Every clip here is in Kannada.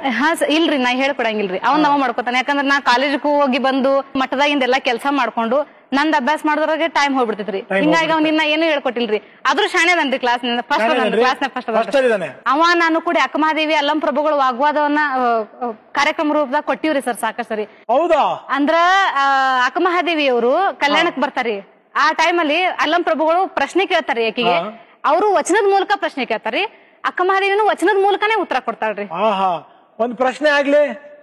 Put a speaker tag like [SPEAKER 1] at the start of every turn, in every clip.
[SPEAKER 1] ಹಾ ಸ- ಇಲ್ರಿ ನಾ ಹೇಳ್ಕೊಡಂಗಿಲ್ರಿ ಅವ್ನ್ ನಾವ ಮಾಡ್ಕೊತಾನೆ ಯಾಕಂದ್ರ ನಾ ಕಾಲೇಜ್ಗೂ ಹೋಗಿ ಬಂದು ಮಠದಾಗಿಂದ ಎಲ್ಲಾ ಕೆಲಸ ಮಾಡ್ಕೊಂಡು ನಂದ್ ಅಭ್ಯಾಸ ಮಾಡಿದ್ರಾಗೆ ಟೈಮ್ ಹೋಗ್ಬಿಡ್ತೈತ್ರಿ ಹಿಂಗಾಗಿ ಅವ್ನ ಇನ್ನ ಏನು ಹೇಳ್ಕೊಟ್ಟಿಲ್ರಿ ಆದ್ರೂ ಶಾಣೆ ಅದನ್ರಿ ಕ್ಲಾಸ್ ಫಸ್ಟ್
[SPEAKER 2] ಶಾಣೆದನ್ರಿ?
[SPEAKER 1] ಕ್ಲಾಸ್ನ ಫಸ್ಟ್
[SPEAKER 2] First ಅಲ್ಲಿದಾನೆ?
[SPEAKER 1] ಅವ ನಾನು ಕೂಡ ಅಕ್ಕಮಹಾದೇವಿ ಅಲ್ಲಂ ಪ್ರಭುಗಳು ವಾಗ್ವಾದವನ್ನ ಆ, ಆ, ಕಾರ್ಯಕ್ರಮ ರೂಪದಾಗ ಕೊಟ್ಟಿವ್ರಿ ಸರ್ ಸಾಕಷ್ಟು ಸರಿ
[SPEAKER 2] ಹೌದಾ
[SPEAKER 1] ಅಂದ್ರ ಆ, ಅಕ್ಕಮಹಾದೇವಿ ಅವರು ಕಲ್ಯಾಣಕ್ ಬರ್ತಾರಿ ಆ ಟೈಮಲ್ಲಿ ಅಲ್ಲಂ ಪ್ರಭುಗಳು ಪ್ರಶ್ನೆ ಕೇಳ್ತಾರಿ ಆಕಿಗೆ ಅವರು ವಚನದ ಮೂಲಕ ಪ್ರಶ್ನೆ ಕೇಳ್ತಾರಿ ಅಕ್ಕಮಹಾದೇವಿನು ವಚನದ ಮೂಲಕನೇ ಉತ್ತರ ಕೊಡ್ತಾಳ್ರಿ
[SPEAKER 2] ಆಹಾ ಒಂದ್ ಪ್ರಶ್ನೆ ಆಗ್ಲಿ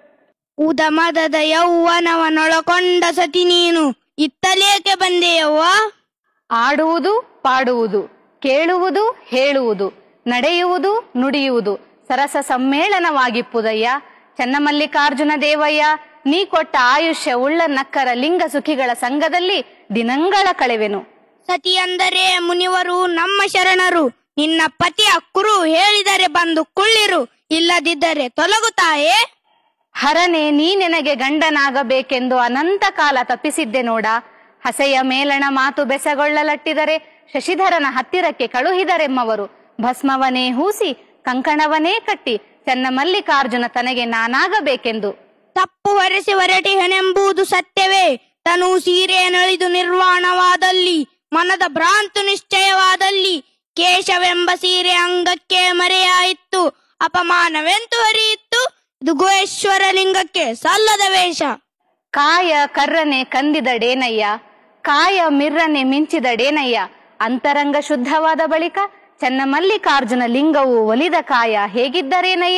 [SPEAKER 3] ಉದಮದದ ಯೌವನವನೊಳಕೊಂಡ ಸತಿ ನೀನು ಇತ್ತಲೇಕೆ ಬಂದೆಯವ್ವ
[SPEAKER 1] ಆಡುವುದು ಪಾಡುವುದು ಕೇಳುವುದು ಹೇಳುವುದು ನಡೆಯುವುದು ನುಡಿಯುವುದು ಸರಸ ಸಮ್ಮೇಳನವಾಗಿಪ್ಪುದಯ್ಯ ಚನ್ನಮಲ್ಲಿಕಾರ್ಜುನ ದೇವಯ್ಯ ನೀ ಕೊಟ್ಟ ಆಯುಷ್ಯ ಉಳ್ಳ ನಕ್ಕರ ಲಿಂಗ ಸುಖಿಗಳ ಸಂಘದಲ್ಲಿ ದಿನಂಗಳ ಕಳೆವೆನು
[SPEAKER 3] ಸತಿ ಅಂದರೆ ಮುನಿವರು ನಮ್ಮ ಶರಣರು ನಿನ್ನ ಪತಿ ಅಕ್ಕರು ಹೇಳಿದರೆ ಬಂದು ಕುಳ್ಳಿರು ಇಲ್ಲದಿದ್ದರೆ ತೊಲಗುತ್ತಾಯೇ
[SPEAKER 1] ಹರನೆ ನೀ ನಿನಗೆ ಗಂಡನಾಗಬೇಕೆಂದು ಅನಂತ ಕಾಲ ತಪ್ಪಿಸಿದ್ದೆ ನೋಡ ಹಸೆಯ ಮೇಲಣ ಮಾತು ಬೆಸಗೊಳ್ಳಲಟ್ಟಿದರೆ ಶಶಿಧರನ ಹತ್ತಿರಕ್ಕೆ ಕಳುಹಿದರೆಮ್ಮವರು ಭಸ್ಮವನೇ ಹೂಸಿ ಕಂಕಣವನೇ ಕಟ್ಟಿ ಚನ್ನಮಲ್ಲಿಕಾರ್ಜುನ ತನಗೆ ನಾನಾಗಬೇಕೆಂದು
[SPEAKER 3] ತಪ್ಪು ಹೊರೆಸಿ ಹೊರಟಿಹನೆಂಬುದು ಸತ್ಯವೇ ತನು ಸೀರೆಯನಳಿದು ನಿರ್ವಾಣವಾದಲ್ಲಿ ಮನದ ಭ್ರಾಂತು ನಿಶ್ಚಯವಾದಲ್ಲಿ ಕೇಶವೆಂಬ ಸೀರೆ ಅಂಗಕ್ಕೆ ಮರೆಯಾಯಿತ್ತು ಅಪಮಾನವೆಂತು ಹರಿಯಿತ್ತು ಇದು ಗುಹೇಶ್ವರ ಲಿಂಗಕ್ಕೆ ಸಲ್ಲದ ವೇಷ
[SPEAKER 1] ಕಾಯ ಕರ್ರನೆ ಕಂದಿದಡೇನಯ್ಯ ಕಾಯ ಮಿರ್ರನೆ ಮಿಂಚಿದಡೇನಯ್ಯ ಅಂತರಂಗ ಶುದ್ಧವಾದ ಬಳಿಕ ಚನ್ನಮಲ್ಲಿಕಾರ್ಜುನ ಲಿಂಗವು ಒಲಿದ ಕಾಯ ಹೇಗಿದ್ದರೇನಯ್ಯ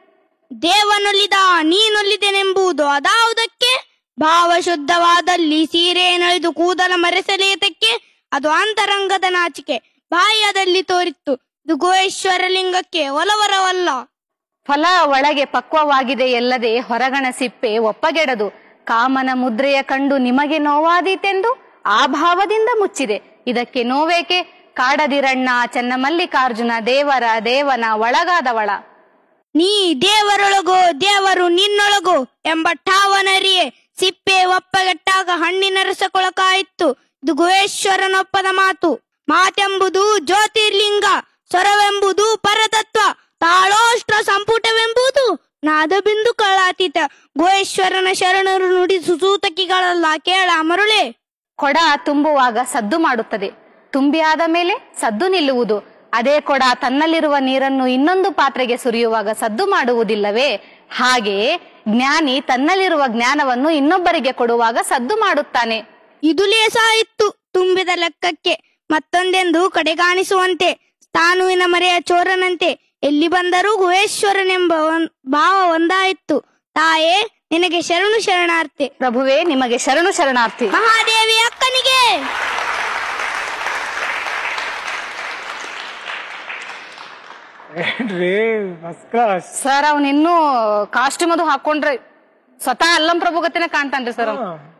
[SPEAKER 3] ದೇವನೊಲಿದ ನೀನೊಲಿದೆನೆಂಬುದು ಅದಾವುದಕ್ಕೆ ಭಾವ ಶುದ್ಧವಾದಲ್ಲಿ ಸೀರೆಯನಳಿದು ಕೂದಲ ಮರೆಸಲೇತಕ್ಕೆ ಅದು ಅಂತರಂಗದ ನಾಚಿಕೆ ಬಾಹ್ಯದಲ್ಲಿ ತೋರಿತ್ತು ಇದು ಗುಹೇಶ್ವರ ಲಿಂಗಕ್ಕೆ ಒಲವರವಲ್ಲ
[SPEAKER 1] ಫಲ ಒಳಗೆ ಪಕ್ವವಾಗಿದೆ ಎಲ್ಲದೆ ಹೊರಗಣ ಸಿಪ್ಪೆ ಒಪ್ಪಗೆಡದು ಕಾಮನ ಮುದ್ರೆಯ ಕಂಡು ನಿಮಗೆ ನೋವಾದೀತೆಂದು ಆ ಭಾವದಿಂದ ಮುಚ್ಚಿದೆ ಇದಕ್ಕೆ ನೋವೇಕೆ ಕಾಡದಿರಣ್ಣ ಚನ್ನಮಲ್ಲಿಕಾರ್ಜುನ ದೇವರ ದೇವನ ಒಳಗಾದವಳ
[SPEAKER 3] ನೀ ದೇವರೊಳಗೋ ದೇವರು ನಿನ್ನೊಳಗೋ ಎಂಬ ಠಾವನರಿಯೇ ಸಿಪ್ಪೆ ಒಪ್ಪಗೆಟ್ಟಾಗ ಹಣ್ಣಿನ ರಸಕೊಳಕಾಯಿತು ಇದು ಗುಹೇಶ್ವರನೊಪ್ಪದ ಮಾತು ಮಾತೆಂಬುದು ಜ್ಯೋತಿರ್ಲಿಂಗ ಸ್ವರವೆಂಬುದು ಪರತತ್ವ ತಾಳೋಷ್ಟ್ರ ಸಂಪುಟವೆಂಬುದು ನಾದಬಿಂದು ಕಳಾತೀತ ಗುಹೇಶ್ವರನ ಶರಣರು ನುಡಿ ಸುಸೂತಕಿಗಳಲ್ಲ ಕೇಳ ಮರುಳೆ
[SPEAKER 1] ಕೊಡ ತುಂಬುವಾಗ ಸದ್ದು ಮಾಡುತ್ತದೆ ತುಂಬಿ ಆದ ಮೇಲೆ ಸದ್ದು ನಿಲ್ಲುವುದು ಅದೇ ಕೊಡ ತನ್ನಲ್ಲಿರುವ ನೀರನ್ನು ಇನ್ನೊಂದು ಪಾತ್ರೆಗೆ ಸುರಿಯುವಾಗ ಸದ್ದು ಮಾಡುವುದಿಲ್ಲವೇ ಹಾಗೆಯೇ ಜ್ಞಾನಿ ತನ್ನಲ್ಲಿರುವ ಜ್ಞಾನವನ್ನು ಇನ್ನೊಬ್ಬರಿಗೆ ಕೊಡುವಾಗ ಸದ್ದು ಮಾಡುತ್ತಾನೆ
[SPEAKER 3] ಇದು ಲೇಸಾಯಿತ್ತು ತುಂಬಿದ ಲೆಕ್ಕಕ್ಕೆ ಮತ್ತೊಂದೆಂದು ಕಡೆಗಾಣಿಸುವಂತೆ ಸ್ಥಾನುವಿನ ಮರೆಯ ಚೋರನಂತೆ ಎಲ್ಲಿ ಬಂದರೂ ಗುಹೇಶ್ವರನೆಂಬ ಒಂದ್- ಭಾವ ಒಂದಾಯಿತ್ತು ತಾಯೇ ನಿನಗೆ ಶರಣು ಶರಣಾರ್ಥಿ
[SPEAKER 1] ಪ್ರಭುವೇ ನಿಮಗೆ ಶರಣು ಶರಣಾರ್ಥಿ
[SPEAKER 3] ಮಹಾದೇವಿ ಅಕ್ಕನಿಗೆ
[SPEAKER 2] ಏನ್ರಿ ಫಸ್ಟ್ ಕ್ಲಾಸ್
[SPEAKER 1] ಸರ್ ಅವ್ನ ಇನ್ನೂ ಕಾಸ್ಟ್ಯೂಮ್ ಅದು ಹಾಕೊಂಡ್ರೆ ಸ್ವತಃ ಅಲ್ಲಂ ಪ್ರಭು ಗತಿನ ಕಾಣ್ತಾನ್ರಿ ಸರ್ ಅವ್ನು